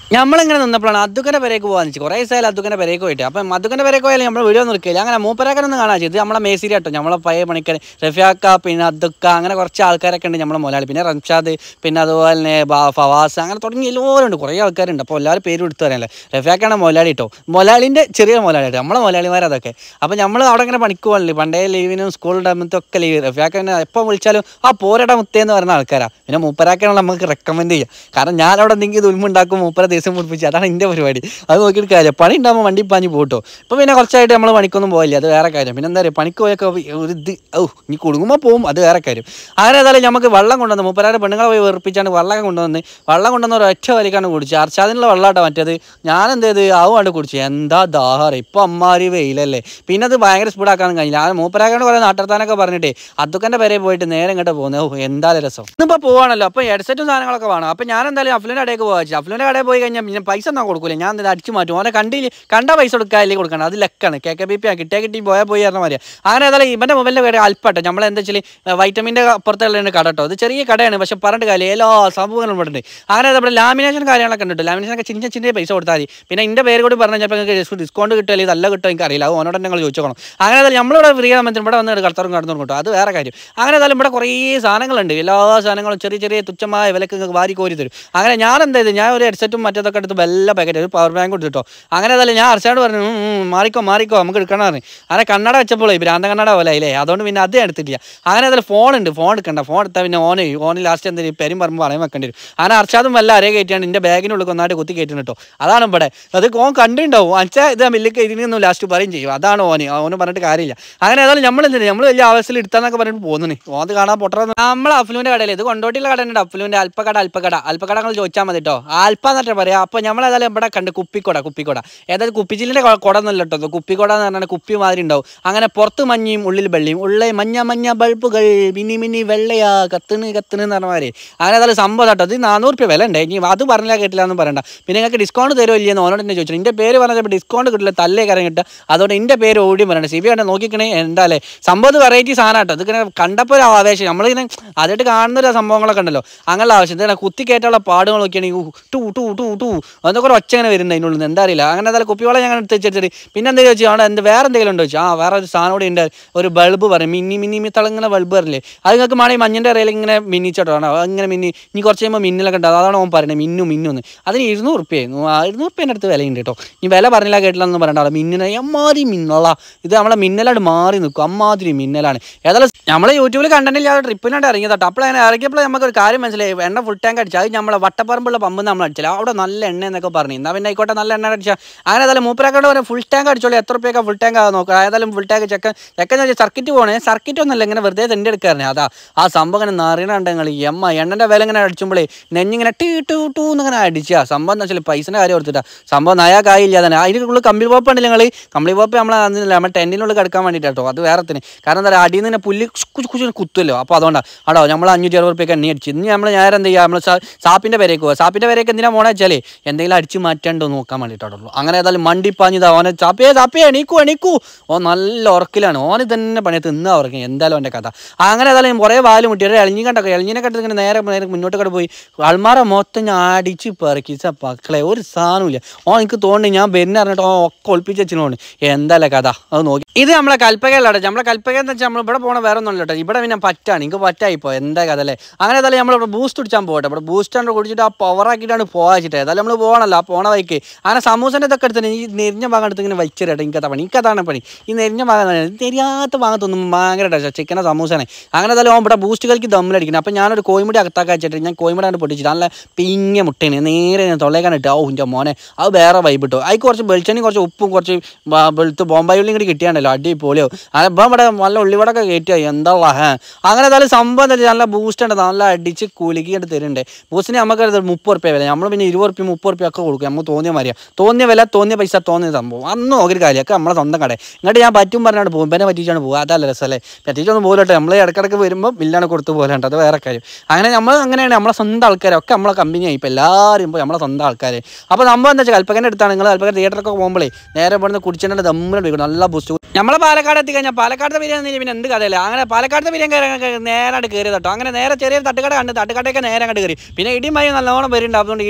നമ്മളിങ്ങനെ നിന്നപ്പോഴാണ് അദ്ദുക്കൻ്റെ പെരേക്ക് പോകാൻ വെച്ചു കുറേ ദിവസമായാലും അദ്ദുക്കൻ്റെ പെരേക്ക് പോയിട്ട് അപ്പം അദ്ദുക്കൻ്റെ പെരേക്ക് പോയാലും നമ്മൾ വീഡിയോ നിർക്കില്ല അങ്ങനെ മൂപ്പരാക്കനൊന്നും കാണാൻ ചെയ്ത് നമ്മളെ മേസിരി കേട്ടോ നമ്മളെ പഴയ പണിക്കർ റഫിയാക്ക പിന്നെ അദ്ദുക്ക അങ്ങനെ കുറച്ച് ആൾക്കാരൊക്കെ ഉണ്ട് നമ്മളെ മുതലാളി പിന്നെ റംഷാദ് പിന്നെ അതുപോലെ തന്നെ ബാ- ഫവാസ് അങ്ങനെ തുടങ്ങി എല്ലാവരും ഉണ്ട് കുറേ ആൾക്കാരുണ്ട് അപ്പോൾ എല്ലാവരും പേര് എടുത്തു പറയാനല്ലേ റഫിയാക്കാണ് മുതലാളി കേട്ടോ മുതലാളിൻ്റെ ചെറിയ മുതലാളി കേട്ടോ നമ്മളെ മുതലാളിമാർ അതൊക്കെ അപ്പോൾ നമ്മൾ അവിടെ ഇങ്ങനെ പണിക്ക് പോകണില്ലേ പണ്ടേ ലീവിനും സ്കൂൾ ടൈമത്തൊക്കെ ലീവ് റഫിയാക്കനെ എപ്പോൾ വിളിച്ചാലും ആ പോരട മുത്തേ എന്ന് പറയുന്ന ആൾക്കാരാണ് പിന്നെ മൂപ്പരാക്കാണ് നമുക്ക് റെക്കമെൻഡ് ചെയ്യുക കാരണം ഞാൻ അവിടെ എന്തെങ്കിലും ദുൽമുണ്ടാക്കും മൂപ്പര ദിവസം മുടിപ്പിച്ച് അതാണ് എൻ്റെ പരിപാടി അത് നോക്കിയിട്ട് കാര്യം പണി ഉണ്ടാകുമ്പോൾ വണ്ടി പാഞ്ഞ് പോട്ടോ ഇപ്പോൾ പിന്നെ കുറച്ചായിട്ട് നമ്മൾ പണിക്കൊന്നും പോയില്ല അത് വേറെ കാര്യം പിന്നെ എന്താ പറയുക പണിക്ക് പോയൊക്കെ ഒരു ഇത് ഓ ഇനി കുടുങ്ങുമ്പോൾ പോകും അത് വേറെ കാര്യം അങ്ങനെ ഏതായാലും നമുക്ക് വെള്ളം കൊണ്ടുവന്ന് മൂപ്പരാരെ പെണ്ണുങ്ങളെ പോയി വെറുപ്പിച്ചാണ് വെള്ളം കൊണ്ടുവന്ന് വെള്ളം കൊണ്ടുവന്ന് ഒരു ഒറ്റ വലിക്കാണ് കുടിച്ച് അർച്ചാദിനുള്ള വെള്ളമാട്ടോ മറ്റേത് ഞാൻ എന്ത് ചെയ്ത് ആവുകൊണ്ട് കുടിച്ചു എന്താ ദാഹാറ് ഇപ്പം അമ്മാരി വെയിലല്ലേ പിന്നെ അത് ഭയങ്കര സ്പീഡാക്കാനും കഴിഞ്ഞില്ല ആ മൂപ്പരാക്കാണ്ട് കുറേ നാട്ടർത്താനൊക്കെ പറഞ്ഞിട്ടേ അത്തുക്കൻ്റെ പേരെ പോയിട്ട് നേരെ ഇങ്ങോട്ട് പോകുന്നത് ഓ എന്താ രസം ഇന്നിപ്പോൾ പോവാണല്ലോ അപ്പോൾ ഹെഡ്സെറ്റും സാധനങ്ങളൊക്കെ വേണം അപ്പോൾ ഞാൻ എന്തായാലും അഫ്ലിൻ്റെ കടയിൽ പോകാ അഫ്ലിൻ്റെ കടയിൽ പോയി കഴിഞ്ഞാൽ പിന്നെ പൈസ ഒന്നും കൊടുക്കില്ല ഞാൻ എന്തായാലും അടിച്ചു മാറ്റും ഓനെ കണ്ടില്ല കണ്ട പൈസ കൊടുക്കാല്ലേ കൊടുക്കണം അത് ലെക്കാണ് കെ കെ ബി പി ആ കിട്ടിയാൽ കിട്ടി പോയാൽ പോയി പറഞ്ഞ മാതിരി അങ്ങനെ ഏതായാലും ഇവൻ്റെ മൊബൈലിൻ്റെ പേര് അല്പട്ടോ നമ്മൾ എന്താ വെച്ചാൽ വൈറ്റമിൻ്റെ അപ്പുറത്തുള്ള കട കേട്ടോ ഇത് ചെറിയ കടയാണ് പക്ഷെ പറഞ്ഞിട്ട് കാര്യം എല്ലാ സംഭവങ്ങളും ഇവിടെ ഉണ്ട് അങ്ങനെ നമ്മുടെ ലാമിനേഷൻ കാര്യങ്ങളൊക്കെ ഉണ്ട് ലാമിനേഷനൊക്കെ ചിന്ന ചിന്ന പൈസ കൊടുത്താൽ മതി പിന്നെ എൻ്റെ പേര് കൂടി പറഞ്ഞാൽ ചിലപ്പോൾ നിങ്ങൾക്ക് ഡിസ്കൗണ്ട് കിട്ടുമോ അല്ലെങ്കിൽ നല്ല കിട്ടുമോ എനിക്ക് അറിയില്ല അത് ഓനോട് തന്നെ നിങ്ങൾ ചോദിച്ചോക്കണം അങ്ങനെ ഏതായാലും നമ്മളിവിടെ ഫ്രീ ആകുമ്പോൾ ഇവിടെ വന്ന് കടത്തറും കടന്നു കിട്ടും അത് വേറെ കാര്യം അങ്ങനെ ഏതായാലും ഇവിടെ കുറേ സാധനങ്ങളുണ്ട് എല്ലാ സാധനങ്ങളും ചെറിയ ചെറിയ തുച്ഛമായ വിലക്ക് നിങ്ങൾക്ക് വാരി കോരി തരും അങ്ങനെ ഞാൻ എന്താ ചെയ്ത് ഞാൻ ഒരു ഹെഡ്സെറ്റും മറ്റേതൊക്കെ എടുത്ത് വല്ല പാക്കറ്റ് ഒരു പവർ ബാങ്ക് കൊടുത്തിട്ടോ അങ്ങനെ ഏതായാലും ഞാൻ അർച്ചാട് പറഞ്ഞു "ഉം, ഉം, മാറിക്കോ മാറിക്കോ നമുക്ക് എടുക്കണം പറഞ്ഞു അങ്ങനെ കണ്ണട വെച്ചപ്പോൾ ഭ്രാന്ത കണ്ണട പോലെ ഇല്ലേ അതുകൊണ്ട് പിന്നെ അത് എടുത്തിട്ടില്ല അങ്ങനെ ഏതായാലും ഫോൺ ഉണ്ട് ഫോൺ എടുക്കണ്ട ഫോൺ എടുത്താൽ പിന്നെ ഓന് ഓന് ലാസ്റ്റ് എന്തെങ്കിലും പെരും പറയുമ്പോൾ പറയാൻ വെക്കേണ്ടി വരും അങ്ങനെ അർച്ചാദും വല്ല അരേ കയറ്റിയാണ് എൻ്റെ ബാഗിനുള്ളിൽ ഒന്നായിട്ട് കുത്തി കയറ്റുന്നു കേട്ടോ അതാണ് ഇവിടെ അത് ഓൻ കണ്ടിട്ടുണ്ടാവും അച്ഛാ ഇത് മില്ലിക്ക് ഇതിനൊന്നും ലാസ്റ്റ് പറയും ചെയ്യും അതാണ് ഓന് ഓന് പറഞ്ഞിട്ട് കാര്യമില്ല അങ്ങനെ ഏതായാലും നമ്മൾ എന്തിനാ നമ്മൾ വലിയ ആവശ്യത്തിൽ എടുത്താന്നൊക്കെ പറഞ്ഞിട്ട് പോകുന്നു ഓൻ അത് കാണാൻ പൊട്ടറ നമ്മൾ അഫ്ലുവിൻ്റെ കടയിൽ ഇത് കൊണ്ടോട്ടിയുള്ള കട ഉണ്ട് അഫ്ലുവിൻ്റെ അൽപ്പക്കട അൽപ്പക്കട അൽപ്പക്കട നിങ്ങൾ ചോദിച്ചാൽ മതി കേട്ടോ ആൽപ്പ എന്നിട്ട് പറയാം അപ്പോൾ നമ്മൾ ഏതായാലും ഇവിടെ കണ്ട് കുപ്പിക്കൊട കുപ്പിക്കൊട ഏതായാലും കുപ്പിച്ചിലിൻ്റെ കുട എന്നല്ല കേട്ടോ ഇത് കുപ്പിക്കൊട എന്ന് പറഞ്ഞാൽ കുപ്പി മാതിരി ഉണ്ടാവും അങ്ങനെ പുറത്ത് മഞ്ഞയും ഉള്ളിൽ വെള്ളിയും ഉള്ളിൽ മഞ്ഞ മഞ്ഞ ബൾബുകൾ മിനി മിനി വെള്ളയാ കത്തിന് കത്തിന് എന്ന് പറഞ്ഞ മാതിരി അങ്ങനെ ഏതായാലും സംഭവം കേട്ടോ ഇത് നാനൂറ് രൂപ വില ഉണ്ട് ഇനി അത് പറഞ്ഞാൽ കേട്ടില്ല എന്ന് പറയണ്ട പിന്നെ നിങ്ങൾക്ക് ഡിസ്കൗണ്ട് തരുമോ ഇല്ലെന്ന് ഓനോട് തന്നെ ചോദിച്ചു എൻ്റെ പേര് പറഞ്ഞപ്പോൾ ഡിസ്കൗണ്ട് കിട്ടില്ല തല്ലേ കാര്യം കിട്ടുക അതുകൊണ്ട് എൻ്റെ പേര് ഓടി പറയണ്ട സി ബി ആണ് നോക്കിക്കണേ എന്താ അല്ലേ സംഭവം വെറൈറ്റി സാധനം കേട്ടോ ഇതിങ്ങനെ കണ്ടപ്പോൾ ഒരു ആവേശം നമ്മളിങ്ങനെ ആദ്യമായിട്ട് കാണുന്ന ഒരു സംഭവങ്ങളൊക്കെ ഉണ്ടല്ലോ അങ്ങനെയുള്ള ആവശ്യം ഇതേ കുത്തി കയറ്റാനുള്ള പാടുകൾ നോക്കിയാണെങ്കിൽ ഊ, ടു ടു ടു ടു അതൊക്കെ ഒരു ഒച്ച ഇങ്ങനെ വരുന്നത് അതിനുള്ളിൽ നിന്ന് എന്താ അറിയില്ല അങ്ങനെ എന്തായാലും കുപ്പിവെള്ളം ഞങ്ങൾ എടുത്ത് വെച്ചിട്ട് പിന്നെ എന്തെങ്കിലും വെച്ചാൽ അവിടെ എന്ത് വേറെ എന്തെങ്കിലും ഉണ്ടോ ചോദിച്ചാൽ ആ വേറെ ഒരു സാധനം കൂടി ഉണ്ട് ഒരു ബൾബ് പറയും മിന്നി മിന്നി മി തിളങ്ങുന്ന ബൾബ് പറയില്ലേ അത് നിങ്ങൾക്ക് മണി മഞ്ഞൻ്റെ ഇറയിൽ ഇങ്ങനെ മിന്നിച്ചോട്ടോ ഇങ്ങനെ മിന്നി ഇനി കുറച്ച് കഴിയുമ്പോൾ മിന്നലൊക്കെ ഉണ്ട് അതാണ് ഓൻ പറയുന്നത് മിന്നു മിന്നു എന്ന് അതിന് ഇരുന്നൂറ് റുപ്യായിരുന്നു ആ ഇരുന്നൂറ് റുപ്യേൻ്റെ അടുത്ത് വിലയുണ്ട് കേട്ടോ ഈ വില പറഞ്ഞില്ല കേട്ടില്ല എന്ന് പറയണ്ട മിന്നല എമ്മാതിരി മിന്നല ഇത് നമ്മളെ മിന്നലായിട്ട് മാറി നിൽക്കും അമ്മാതിരി മിന്നലാണ് ഏതായാലും നമ്മൾ യൂട്യൂബിൽ കണ്ടന്റ് ഇല്ലാതെ ട്രിപ്പിനായിട്ട് ഇറങ്ങിയത് കേട്ടോ അപ്പോൾ അങ്ങനെ ഇറങ്ങിയപ്പോൾ നമുക്ക് ഒരു കാര്യം മനസ്സിലായി എണ്ണ ഫുൾ ടാങ്ക് അടിച്ചാൽ അത് നമ്മളെ വട്ടപ്പറമ്പുള്ള പമ്പ് നമ്മൾ അടിച്ചില്ല അവിടെ നല്ല എണ്ണ എന്നൊക്കെ പറഞ്ഞു എന്നാൽ പിന്നെ ആയിക്കോട്ടെ നല്ല എണ്ണ അടിച്ചാൽ അങ്ങനെ ഏതായാലും മൂപ്പരാക്കോട് പറയാം ഫുൾ ടാങ്ക് അടിച്ചോളൂ എത്ര റുപ്യൊക്കെ ഫുൾ ടാങ്ക് ആകാൻ നോക്കുക ഏതായാലും ഫുൾ ടാങ്ക് ചെക്കൻ ചെക്കൻ എന്ന് വെച്ചാൽ സർക്കിറ്റ് പോകണേ സർക്കിറ്റ് ഒന്നുമല്ല ഇങ്ങനെ വെറുതെ തെണ്ടി എടുക്കാറുണ്ട് അതാ ആ സംഭവം ഇങ്ങനെ നിറയണുണ്ട് നിങ്ങൾ എമ്മ എണ്ണൻ്റെ വില ഇങ്ങനെ അടിച്ചുമ്പോഴേ നെഞ്ഞിങ്ങനെ ടീ ടൂ ടൂ എന്നിങ്ങനെ അടിച്ചാ സംഭവം എന്ന് വെച്ചാൽ പൈസൻ്റെ കാര്യം ഓർത്തിട്ടാ സംഭവം നയാ കായില്ല തന്നെ അതിനുള്ളിൽ കമ്പി പോപ്പ് ഉണ്ടല്ലോ നിങ്ങൾ കമ്പി പോപ്പ് നമ്മൾ അന്നില്ല നമ്മൾ ടെൻറ്റിനുള്ളിൽ കിടക്കാൻ വേണ്ടിയിട്ട് കേട്ടോ അത് വേറെ തന്നെ കാരണം എന്താ പറയുക അടിയിൽ നിന്ന് പുല്ല് കുച്ചു കുച്ചു കുത്തുമല്ലോ അപ്പോൾ അതുകൊണ്ടാണ് ആടോ നമ്മൾ അഞ്ഞൂറ്റി അറുപത് റുപ്യക്ക് എണ്ണി അടിച്ച് ഇനി നമ്മൾ നേരെ എന്ത് ചെയ്യുക നമ്മൾ സാപ്പിൻ്റെ പേരേക്ക് പോകുക സാപ്പിൻ്റെ പേരേക്ക് എന്തിനാ പോണേ വെച്ചാലേ എന്തെങ്കിലും അടിച്ച് മാറ്റാണ്ടോ നോക്കാൻ വേണ്ടിയിട്ടുള്ളൂ അങ്ങനെ ഏതായാലും മണ്ടി പാഞ്ഞതാ ഓനെ ചാപ്പിയേ ചാപ്പിയേ എണീക്കൂ എണീക്കൂ ഓ നല്ല ഉറക്കിലാണ് ഓന് തന്നെ പണി തിന്നാ ഉറക്കും എന്തായാലും എൻ്റെ കഥ അങ്ങനെ ഏതായാലും കുറേ വാല് മുട്ടിയിട്ട് എളിഞ്ഞി കണ്ടൊക്കെ എളിഞ്ഞിനെ കണ്ടത് ഇങ്ങനെ നേരെ നേരെ മുന്നോട്ട് കട പോയി അൾമാറ മൊത്തം ഞാൻ അടിച്ച് പെറുക്കി മക്കളെ ഒരു സാധനമില്ല ഓ എനിക്ക് തോന്നി ഞാൻ ബെന്നെ അറിഞ്ഞിട്ട് ഓ ഒക്കെ ഒളിപ്പിച്ച് വെച്ചിട്ടുണ്ട് എന്തായാലും കഥ അത് നോക്കി ഇത് നമ്മളെ കൽപ്പകയിലാണ് നമ്മളെ കൽപ്പക എന്ന് വെച്ചാൽ നമ്മൾ ഇവിടെ പോണ വേറെ ഒന്നും കേട്ടോ ഇവിടെ പിന്നെ പറ്റാണ് എനിക്ക് പറ്റായിപ്പോ എന്താ കഥ അല്ലേ അങ്ങനെ ഏതായാലും നമ്മൾ ഇവിടെ ബൂസ്റ്റ് കുടിച്ചാൽ പോകട്ടെ ഇവിടെ ബൂസ്റ്റ് ആണ് കുടിച്ചിട്ട് ആ പവർ ആക്കിയിട്ടാണ് പോകാച്ചിട്ട് ഏതായാലും നമ്മൾ പോകണല്ലോ ആ പോണ വഴിക്ക് അങ്ങനെ സമൂസൻ്റെ ഇതൊക്കെ എടുത്തിട്ട് ഈ നെരിഞ്ഞ ഭാഗം എടുത്ത് ഇങ്ങനെ വലിച്ചിരട്ടെ എനിക്കതാ പണി എനിക്കതാണ് പണി ഈ നെരിഞ്ഞ ഭാഗം തന്നെ. തെരിയാത്ത ഭാഗത്തൊന്നും ഭയങ്കര ടേസ്റ്റ് ചിക്കനെ സമൂസനെ അങ്ങനെ ഏതായാലും ഓൻ ഇവിടെ ബൂസ്റ്റ് കളിക്ക് ദമ്മിലടിക്കണം അപ്പം ഞാനൊരു കോയിമുടി അകത്താക്കി വെച്ചിട്ട് ഞാൻ കോയിമുടി ആണ് പൊട്ടിച്ചിട്ട് നല്ല പിങ്ങ മുട്ടേനെ നേരെ ഞാൻ തൊള്ളേക്കാൻ ഇട്ട് ഓ എൻ്റെ മോനെ അത് വേറെ വൈബ് കിട്ടും അതിൽ കുറച്ച് വെളിച്ചെണ്ണയും കുറച്ച് ഉപ്പും കുറച്ച് ബ- വെളുത്ത് ബോംബായി ഉള്ളിയും കൂടി കിട്ടിയാണ്ടല്ലോ അടിപൊളിയോ അങ്ങനെ ഇപ്പം ഇവിടെ നല്ല ഉള്ളിവടൊക്കെ കയറ്റിയോ എന്താ ഹേ അങ്ങനെ ഏതായാലും സംഭവം എന്താ വെച്ചാൽ നല്ല ബൂസ്റ്റ് ഉണ്ട് നല്ല അടിച്ച് കുലുക്കിയിട്ട് തരുന്നുണ്ട് ബൂസ്റ്റിന് നമുക്ക് ഒരു മുപ്പത് റുപ്യ വില നമ്മൾ പിന്നെ ഇരുപത് റുപ്യ മുപ്പത് റുപ്യ ഒക്കെ കൊടുക്കും നമുക്ക് തോന്നിയ മാതിരിയാ തോന്നിയ വില തോന്നിയ പൈസ തോന്നിയ സംഭവം അന്ന് ഒരു കാര്യമൊക്കെ നമ്മളെ സ്വന്തം കട എന്നിട്ട് ഞാൻ പറ്റും പറഞ്ഞാണ് പോകും പിന്നെ പറ്റിച്ചാണ് പോകുക അതല്ല രസമല്ലേ പറ്റിച്ചൊന്നും പോകട്ടെ നമ്മൾ ഇടക്കിടക്ക് വരുമ്പോൾ ബില്ലാണ് കൊടുത്തു പോലുണ്ട് അത് വേറെ കാര്യം അങ്ങനെ നമ്മൾ അങ്ങനെയാണ് നമ്മളെ സ്വന്തം ആൾക്കാരൊക്കെ നമ്മളെ കമ്പനിയായി ഇപ്പോൾ എല്ലാവരും ഇപ്പോൾ നമ്മളെ സ്വന്തം ആൾക്കാർ അപ്പോൾ നമ്മൾ എന്താ വെച്ചാൽ കൽപ്പകൻ്റെ അടുത്താണ് നിങ്ങൾ കൽപ്പക തിയേറ്ററൊക്കെ പോകുമ്പോഴേ നേരെ ഇവിടുന്ന് കുടിച്ചിട്ടുണ്ട് ദമ്മിൽ വെക്കും നല്ല ബൂസ്റ്റ് നമ്മളെ പാലക്കാട് എത്തിക്കഴിഞ്ഞാൽ പാലക്കാടത്തെ ബിരിയാണി പിന്നെ എന്ത് കഥയില്ല അങ്ങനെ പാലക്കാടത്തെ ബിരിയാണി കയറി നേരെ കയറി തട്ടോ അങ്ങനെ നേരെ ചെറിയ തട്ടുകട കണ്ട് തട്ടുകടയൊക്കെ നേരെ അങ്ങോട്ട് കയറി പിന്നെ ഇടിയും മഴയും നല്ലോണം വരുന്നുണ്ട് അതുകൊണ്ട് ഇടിങ്ങനെ വെട്ടുണ്ട്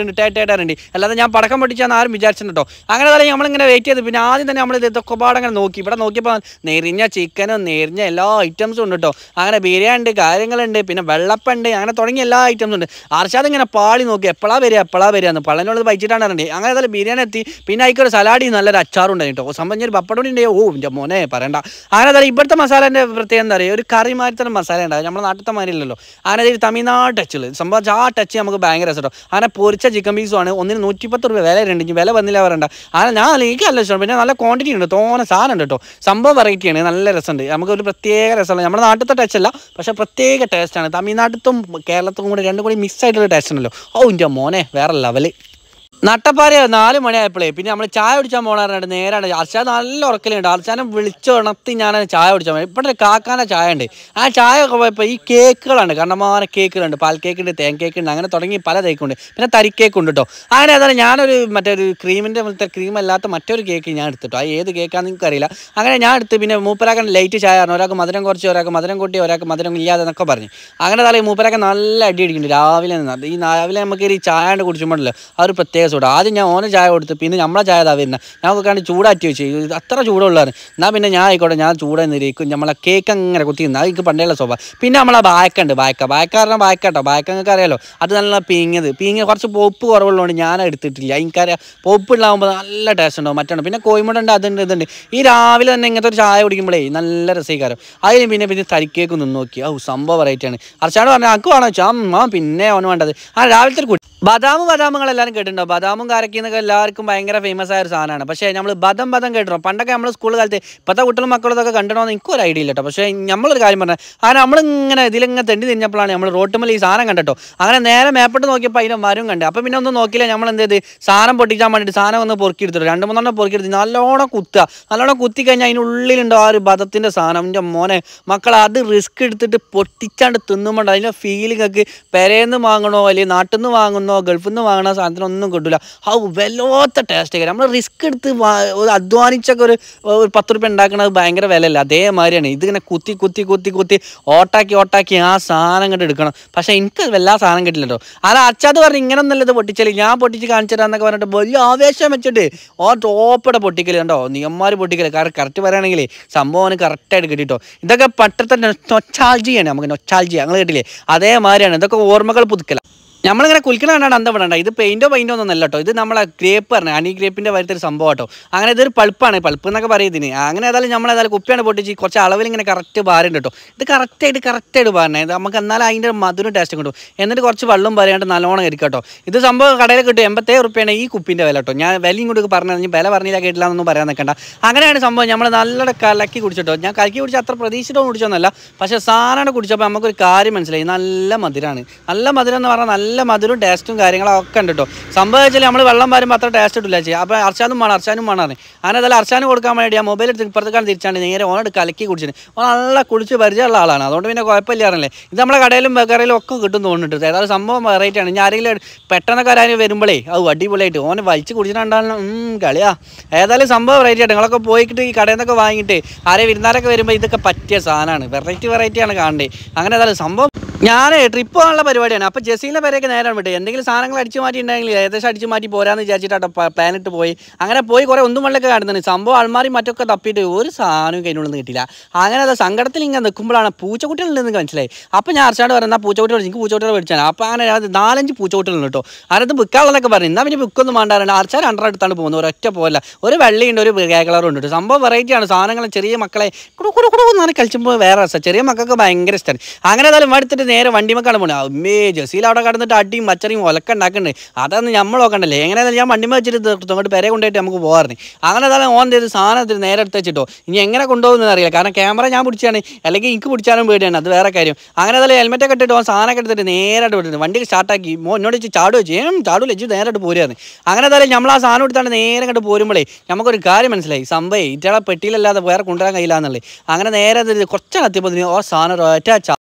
പറയുന്നുണ്ട് ടേട്ടേട്ടാറുണ്ട് അല്ലാതെ ഞാൻ പടക്കം പൊട്ടിച്ചാന്ന് ആരും വിചാരിച്ചിട്ടുണ്ടോ അങ്ങനെ തന്നെ നമ്മളിങ്ങനെ വെയിറ്റ് ചെയ്ത് പിന്നെ ആദ്യം തന്നെ നമ്മൾ ഇതൊക്കെ പാടങ്ങനെ നോക്കി ഇവിടെ നോക്കിയപ്പോൾ നെരിഞ്ഞ ചിക്കനും നെരിഞ്ഞ എല്ലാ ഐറ്റംസും ഉണ്ട് കേട്ടോ അങ്ങനെ ബിരിയാണി ഉണ്ട് കാര്യങ്ങളുണ്ട് പിന്നെ വെള്ളപ്പുണ്ട് അങ്ങനെ തുടങ്ങിയ എല്ലാ ഐറ്റംസും ഉണ്ട് ആർഷാദ് ഇങ്ങനെ പാളി നോക്കി എപ്പോഴാ വരിക എപ്പോഴാ വരിക എന്ന് പള്ളനോട് പൈച്ചിട്ടാണ് അറിയണ്ടേ അങ്ങനെ ഏതായാലും ബിരിയാണി എത്തി പിന്നെ അതിക്കൊരു സലാഡി നല്ലൊരു അച്ചാറും ഉണ്ടായി കേട്ടോ സംബന്ധം ഒരു പപ്പടം ഉണ്ട് ഓ എൻ്റെ മോനെ പറയണ്ട അങ്ങനെ ഏതായാലും ഇവിടുത്തെ മസാലേൻ്റെ പ്രത്യേകം എന്താ പറയുക ഒരു കറി മാതിരത്തെ മസാല ഉണ്ടാവും നമ്മുടെ നാട്ടിലത്തെ മാതിരി ഇല്ലല്ലോ അങ്ങനെ ഒരു തമിഴ്നാട് ടച്ചിൽ സംഭവം ആ ടച്ച് നമുക്ക് ഭയങ്കര രസം കേട്ടോ അങ്ങനെ പൊരിച്ച ചിക്കൻ പീസും ആണ് ഒന്നിന് നൂറ്റിപ്പത്ത് രൂപ വില ഉണ്ട് ഇനി വില വന്നില്ല പറയണ്ട അങ്ങനെ ഞാൻ എനിക്ക് നല്ല ഇഷ്ടം പിന്നെ നല്ല ക്വാണ്ടിറ്റി ഉണ്ട് തോനെ സാധനം ഉണ്ട് കേട്ടോ സംഭവം വെറൈറ്റിയാണ് നല്ല രസമുണ്ട് നമുക്ക് ഒരു പ്രത്യേക രസമാണ് നമ്മുടെ നാട്ടിലത്തെ ടച്ച് അല്ല പക്ഷേ പ്രത്യേക ടേസ്റ്റാണ് തമിഴ്നാട്ടിലത്തും കേരളത്തും കൂടി രണ്ടും കൂടി മിക്സ് ആയിട്ടുള്ള ടേസ്റ്റ് ഉണ്ടല്ലോ ഓ എൻ്റെ മോനെ വേറെ ലെവല് നട്ടപ്പാര നാല് മണിയായപ്പോഴേ പിന്നെ നമ്മൾ ചായ കുടിച്ചാൽ പോകണാറുണ്ട് നേരാണ് അർച്ചാൻ നല്ല ഉറക്കലുണ്ട് അർച്ചാനെ വിളിച്ചുണർത്തി ഞാൻ ചായ കുടിച്ചാൽ മതി ഇവിടെ ഒരു കാക്കാൻ്റെ ചായ ഉണ്ട് ആ ചായ ഒക്കെ പോയപ്പോൾ ഈ കേക്കുകളാണ് കണ്ടമാന കേക്കുകളുണ്ട് പാൽ കേക്ക് ഉണ്ട് തേൻ കേക്ക് ഉണ്ട് അങ്ങനെ തുടങ്ങി പല കേക്കുണ്ട് പിന്നെ തരിക്കേക്ക് ഉണ്ട് കേട്ടോ അങ്ങനെ ഏതായാലും ഞാനൊരു മറ്റേ ഒരു ക്രീമിൻ്റെ പോലത്തെ ക്രീം അല്ലാത്ത മറ്റൊരു കേക്ക് ഞാൻ എടുത്തിട്ടോ ആ ഏത് കേക്കാന്ന് നിങ്ങൾക്ക് അറിയില്ല അങ്ങനെ ഞാൻ എടുത്ത് പിന്നെ മൂപ്പരാക്കൻ ലൈറ്റ് ചായ ആണ് ഒരാൾക്ക് മധുരം കുറച്ച് ഒരാൾക്ക് മധുരം കൂട്ടി ഒരാൾക്ക് മധുരം ഇല്ലാതെ എന്നൊക്കെ പറഞ്ഞു അങ്ങനെ തലേ മൂപ്പരാക്കൻ നല്ല അടി അടിക്കുന്നുണ്ട് രാവിലെ നിന്ന് അത് ഈ രാവിലെ നമുക്ക് ഈ ചായ കൊണ്ട് കുടിച്ചുമ്പോഴല്ലോ ആ ഒരു പ്രത്യേക ചൂട് ആദ്യം ഞാൻ ഓനെ ചായ കൊടുത്ത് പിന്നെ നമ്മളെ ചായ ഇതാ വരുന്നത് ഞാൻ നോക്കാണ്ട് ചൂടാറ്റി വെച്ചു ഇത് അത്ര ചൂടുള്ളതാണ് എന്നാൽ പിന്നെ ഞാൻ ആയിക്കോട്ടെ ഞാൻ ചൂടാന്നിരിക്കും നമ്മളെ കേക്ക് അങ്ങനെ കുത്തി നിന്ന് അത് എനിക്ക് പണ്ടേയുള്ള സ്വഭാവം പിന്നെ നമ്മളെ ബായക്ക ഉണ്ട് ബായക്ക ബായക്കാരനെ ബായക്കട്ടോ ബായക്ക നിങ്ങൾക്ക് അറിയാലോ അത് നല്ല പീങ്ങിയത് പീങ്ങ കുറച്ച് പോപ്പ് കുറവുള്ളതുകൊണ്ട് ഞാൻ എടുത്തിട്ടില്ല എനിക്കറിയാം പോപ്പ് ഉണ്ടാകുമ്പോൾ നല്ല ടേസ്റ്റ് ഉണ്ടാവും മറ്റാണ് പിന്നെ കോയിമുട ഉണ്ട് അതുണ്ട് ഇതുണ്ട് ഈ രാവിലെ തന്നെ ഇങ്ങനത്തെ ഒരു ചായ കുടിക്കുമ്പോഴേ നല്ല രസീകാരം അതിന് പിന്നെ പിന്നെ തരിക്കേക്ക് നിന്ന് നോക്കി ഔ സംഭവം വെറൈറ്റി ആണ് അർച്ചാട് പറഞ്ഞു അക്ക് വേണോ വെച്ചാൽ അമ്മ പിന്നെ അവന് വേണ്ടത് ആ രാവിലത്തെ ഒരു കുട്ടി ബദാം ബദാമുകൾ എല്ലാവരും കേട്ടിട്ടുണ്ടോ ബദാമും കാരക്കിന്നൊക്കെ എല്ലാവർക്കും ഭയങ്കര ഫേമസ് ആയ ഒരു സാധനമാണ് പക്ഷേ നമ്മൾ ബദം ബദം കേട്ടോ പണ്ടൊക്കെ നമ്മൾ സ്കൂൾ കാലത്ത് ഇപ്പോഴത്തെ കുട്ടികളും മക്കളും ഇതൊക്കെ കണ്ടിടണമെന്ന് എനിക്കും ഒരു ഐഡിയ ഇല്ല കേട്ടോ പക്ഷേ നമ്മളൊരു കാര്യം പറഞ്ഞാൽ അങ്ങനെ നമ്മളിങ്ങനെ ഇതിലിങ്ങനെ തെണ്ടി തിരിഞ്ഞപ്പോഴാണ് നമ്മൾ റോട്ടുമ്മൽ ഈ സാധനം കണ്ടോ അങ്ങനെ നേരെ മേപ്പെട്ട് നോക്കിയപ്പോൾ അതിൻ്റെ മരം കണ്ട് അപ്പോൾ പിന്നെ ഒന്നും നോക്കിയില്ല നമ്മൾ എന്ത് ചെയ്ത് സാധനം പൊട്ടിക്കാൻ വേണ്ടിയിട്ട് സാധനം ഒന്ന് പൊറുക്കി എടുത്തിട്ട് രണ്ട് മൂന്നെണ്ണം പൊറുക്കി എടുത്ത് നല്ലോണം കുത്തുക നല്ലോണം കുത്തി കഴിഞ്ഞാൽ അതിനുള്ളിലുണ്ടോ ആ ഒരു ബദത്തിൻ്റെ സാധനം എൻ്റെ മോനെ മക്കൾ അത് റിസ്ക് എടുത്തിട്ട് പൊട്ടിച്ചാണ്ട് തിന്നുമ്പോൾ അതിൻ്റെ ഫീലിംഗ് ഒക്കെ പെരേന്ന് വാങ്ങണോ അല്ലെങ്കിൽ നാട്ടിൽ നിന്ന് വാങ്ങുന്നോ ഗൾഫിൽ നിന്ന് വാങ്ങണ സാധനത്തിനൊന്നും കിട്ടില്ല ഹൗ വല്ലാത്ത ടേസ്റ്റ് നമ്മൾ റിസ്ക് എടുത്ത് വാ- ഒരു അധ്വാനിച്ചൊക്കെ ഒരു ഒരു പത്ത് റുപ്യ ഉണ്ടാക്കണത് ഭയങ്കര വിലയല്ല അതേമാതിരിയാണ് ഇതിങ്ങനെ കുത്തി കുത്തി കുത്തി കുത്തി ഓട്ടാക്കി ഓട്ടാക്കി ആ സാധനം കണ്ട് എടുക്കണം പക്ഷേ എനിക്ക് വല്ലാ സാധനം കിട്ടില്ലല്ലോ അത് അച്ചാത് പറഞ്ഞ് ഇങ്ങനെ ഒന്നല്ല ഇത് പൊട്ടിച്ചാൽ ഞാൻ പൊട്ടിച്ച് കാണിച്ചു തരാന്നൊക്കെ പറഞ്ഞിട്ട് വലിയ ആവേശം വെച്ചിട്ട് ഓ ടോപ്പടെ പൊട്ടിക്കൽ കണ്ടോ നിയന്മാർ പൊട്ടിക്കൽ കാരണം കറക്റ്റ് പറയുകയാണെങ്കിൽ സംഭവം കറക്റ്റായിട്ട് കിട്ടിട്ടോ ഇതൊക്കെ പട്ടത്തെ നൊച്ചാൾജിയാണ് നമുക്ക് നൊച്ചാൾജി ഞങ്ങൾ കേട്ടില്ലേ അതേമാതിരിയാണ് ഇതൊക്കെ ഓർമ്മകൾ പുതുക്കല നമ്മളിങ്ങനെ കുലിക്കണ കണ്ടാണ് അന്തം വിടണ്ട ഇത് പെയിൻറ്റോ പെയിൻറ്റോ ഒന്നും അല്ല കേട്ടോ ഇത് നമ്മളെ ഗ്രേപ്പ് പറഞ്ഞ ഹണി ഗ്രേപ്പിൻ്റെ വരുത്ത ഒരു സംഭവം കേട്ടോ അങ്ങനെ ഇതൊരു പൾപ്പാണ് പൾപ്പ് എന്നൊക്കെ പറയുന്നതിന് അങ്ങനെ ഏതായാലും നമ്മൾ ഏതായാലും കുപ്പിയാണ് പൊട്ടിച്ച് കുറച്ച് അളവിൽ ഇങ്ങനെ കറക്റ്റ് പാരുണ്ട് കേട്ടോ ഇത് കറക്റ്റായിട്ട് കറക്റ്റായിട്ട് പാരണേ ഇത് നമുക്ക് എന്നാലും അതിൻ്റെ മധുരം ടേസ്റ്റ് കിട്ടും എന്നിട്ട് കുറച്ച് വെള്ളം പറയാണ്ട് നല്ലോണം ഇരിക്കും കേട്ടോ ഇത് സംഭവം കടയിൽ കിട്ടും എൺപത്തേഴ് റുപ്യാണ് ഈ കുപ്പിൻ്റെ വില കേട്ടോ ഞാൻ വിലയും കൂടി പറഞ്ഞു ഞാൻ വില പറഞ്ഞില്ല കേട്ടില്ല എന്നൊന്നും പറയാൻ നിൽക്കണ്ട അങ്ങനെയാണ് സംഭവം നമ്മൾ നല്ല കലക്കി കുടിച്ചിട്ടോ ഞാൻ കലക്കി കുടിച്ച അത്ര പ്രതീക്ഷിച്ചിട്ടോ കുടിച്ചൊന്നല്ല പക്ഷേ സാധനം കുടിച്ചപ്പോൾ നമുക്കൊരു കാര്യം മനസ്സിലായി നല്ല മധുരമാണ് നല്ല മധുരം എന്ന് പറഞ്ഞാൽ നല്ല മധുരവും ടേസ്റ്റും കാര്യങ്ങളൊക്കെ ഉണ്ട് കേട്ടോ സംഭവം വെച്ചാൽ നമ്മൾ വെള്ളം വരുമ്പോൾ അത്ര ടേസ്റ്റ് ഇട്ടില്ല ചെയ്യുക അപ്പോൾ അർച്ചാനും വേണം അർച്ചാനും വേണം അങ്ങനെ അതെല്ലാം അർച്ചാനും കൊടുക്കാൻ വേണ്ടി ആ മൊബൈൽ എടുത്ത് ഇപ്പുറത്തേക്കാണ് തിരിച്ചാണ്ട് നേരെ ഓനോട് കലക്കി കുടിച്ചിട്ട് ഓൻ നല്ല കുടിച്ച് പരിചയമുള്ള ആളാണ് അതുകൊണ്ട് പിന്നെ കുഴപ്പമില്ല അറിയില്ലേ ഇത് നമ്മളെ കടയിലും ബേക്കറിയിലും ഒക്കെ കിട്ടും തോന്നുന്നുണ്ട് ഏതായാലും സംഭവം വെറൈറ്റി ആണ് ഞാൻ ആരെങ്കിലും പെട്ടെന്നൊക്കെ ആരും വരുമ്പോഴേ അത് അടിപൊളിയായിട്ട് ഓനെ വലിച്ച് കുടിച്ചിട്ടുണ്ടാകണം കളിയാ ഏതായാലും സംഭവം വെറൈറ്റി ആയിട്ട് നിങ്ങളൊക്കെ പോയിട്ട് ഈ കടയിൽ നിന്നൊക്കെ വാങ്ങിയിട്ട് ആരെ വിരുന്നാരൊക്കെ വരുമ്പോൾ ഇതൊക്കെ പറ്റിയ സാധനമാണ് വെറൈറ്റി വെറൈറ്റി ആണ് കാണണ്ടേ അങ്ങനെ ഏതായാലും സംഭവം ഞാൻ ട്രിപ്പ് പോകാനുള്ള പരിപാടിയാണ് അപ്പോൾ ജസീലിൻ്റെ പേരൊക്കെ നേരാണ് വിട്ടേ എന്തെങ്കിലും സാധനങ്ങൾ അടിച്ചു മാറ്റി ഉണ്ടെങ്കിൽ ഏകദേശം അടിച്ചു മാറ്റി പോരാന്ന് വിചാരിച്ചിട്ടാട്ടോ പ്ലാൻ ഇട്ട് പോയി അങ്ങനെ പോയി കുറേ ഒന്നും വെള്ളമൊക്കെ കാണുന്നുണ്ട് സംഭവം ആൾമാരി മറ്റൊക്കെ തപ്പിയിട്ട് ഒരു സാധനവും കയ്യിനുള്ളിൽ നിന്ന് കിട്ടില്ല അങ്ങനെ അത് സങ്കടത്തിൽ ഇങ്ങനെ നിൽക്കുമ്പോഴാണ് പൂച്ചക്കുട്ടികളുണ്ടെന്ന് എനിക്ക് മനസ്സിലായി അപ്പോൾ ഞാൻ അർച്ചാട് പറയുന്ന പൂച്ചക്കുട്ടികൾ എനിക്ക് പൂച്ചക്കുട്ടികൾ മേടിച്ചാണ് അപ്പോൾ അങ്ങനെ അത് നാലഞ്ച് പൂച്ചക്കുട്ടികളുണ്ട് കേട്ടോ അതിനകത്ത് വിൽക്കാനുള്ളതൊക്കെ പറഞ്ഞു എന്നാൽ പിന്നെ വിൽക്കൊന്നും വേണ്ടാറുണ്ട് ആർച്ചാർ രണ്ടര അടുത്താണ് പോകുന്നത് ഒരൊറ്റ പോലെ ഒരു വെള്ളിയുണ്ട് ഒരു ഗ്രേ കളറും ഉണ്ട് കേട്ടോ. സംഭവം വെറൈറ്റിയാണ് സാധനങ്ങൾ ചെറിയ മക്കളെ കുടു കുടു കുടു എന്ന് പറഞ്ഞ് കളിച്ചുമ്പോൾ വേറെ രസം ചെറിയ മക്കൾക്ക് ഭയങ്കര ഇഷ്ടമാണ് അങ്ങനെ ഏതായാലും എടുത്തിട്ട് നേരെ വണ്ടിമക്കാണ് പോണത് അമ്മേ ജസീൽ അവിടെ കടന്നിട്ട് അടിയും മച്ചറിയും ഒലക്ക ഉണ്ടാക്കുന്നുണ്ട് അതൊന്നും നമ്മൾ നോക്കണ്ടല്ലേ എങ്ങനെ ഏതായാലും ഞാൻ വണ്ടിമ വെച്ചിട്ട് തീർത്തു അങ്ങോട്ട് പെരെ കൊണ്ടുപോയിട്ട് നമുക്ക് പോകാറുണ്ട് അങ്ങനെ ഏതായാലും ഓൻ ചെയ്ത് സാധനം എടുത്തിട്ട് നേരെ എടുത്ത് വെച്ചിട്ടോ ഇനി എങ്ങനെ കൊണ്ടുപോകുന്നത് അറിയില്ല കാരണം ക്യാമറ ഞാൻ പിടിച്ചാണ് അല്ലെങ്കിൽ എനിക്ക് പിടിച്ചാലും പേടിയാണ് അത് വേറെ കാര്യം അങ്ങനെ ഏതായാലും ഹെൽമെറ്റൊക്കെ ഇട്ടിട്ട് ഓൻ സാധനമൊക്കെ എടുത്തിട്ട് നേരായിട്ട് വിട്ടിട്ട് വണ്ടി സ്റ്റാർട്ടാക്കി മോ എന്നോട് ചോദിച്ചു ചാടുവോ ചെയ്യും ചാടൂല ഇജ്ജ് നേരായിട്ട് പോരുകയാണ് അങ്ങനെ ഏതായാലും നമ്മൾ ആ സാധനം എടുത്താണ് നേരെ കണ്ട് പോരുമ്പോഴേ നമുക്കൊരു കാര്യം മനസ്സിലായി സംഭവം ഇറ്റളെ പെട്ടിയിലല്ലാതെ വേറെ കൊണ്ടുവരാൻ കഴിയില്ല എന്നുള്ളത് അങ്ങനെ നേരെ അത് കുറച്ചാണ് എത്തിയപ്പോൾ ഓ സാധനം ഒറ്റ